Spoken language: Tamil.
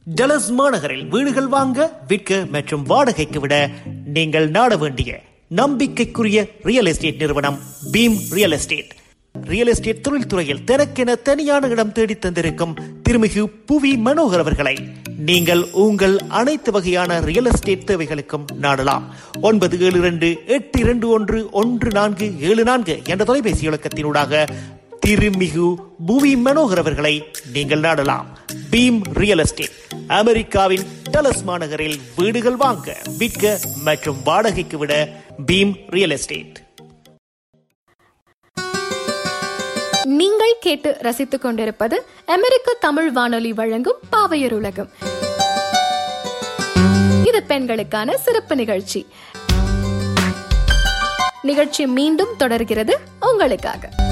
டலஸ் மாநகரில் வீடுகள் வாங்க விற்க மற்றும் வாடகைக்கு விட நீங்கள் நாட வேண்டிய நம்பிக்கைக்குரிய ரியல் எஸ்டேட் நிறுவனம் Bheem real estate real estate தொழில்துறையில் தனக்கென தனியான இடம் தேடி தந்திருக்கும் திருமிகு புவி மனோகர் அவர்களை நீங்கள் உங்கள் அனைத்து வகையான ரியல் எஸ்டேட் தேவைகளுக்கும் நாடலாம் ஒன்பது ஏழு இரண்டு எட்டு இரண்டு ஒன்று ஒன்று நான்கு ஏழு நான்கு என்ற தொலைபேசி இலக்கத்தினூடாக திருமிகு புவி மனோகர் அவர்களை நீங்கள் நாடலாம் பீம் ரியல் எஸ்டேட் அமெரிக்காவின் டலஸ் மாநகரில் வீடுகள் வாங்க விற்க மற்றும் வாடகைக்கு விட பீம் ரியல் எஸ்டேட் நீங்கள் கேட்டு ரசித்துக் கொண்டிருப்பது அமெரிக்க தமிழ் வானொலி வழங்கும் பாவையர் உலகம் இது பெண்களுக்கான சிறப்பு நிகழ்ச்சி நிகழ்ச்சி மீண்டும் தொடர்கிறது உங்களுக்காக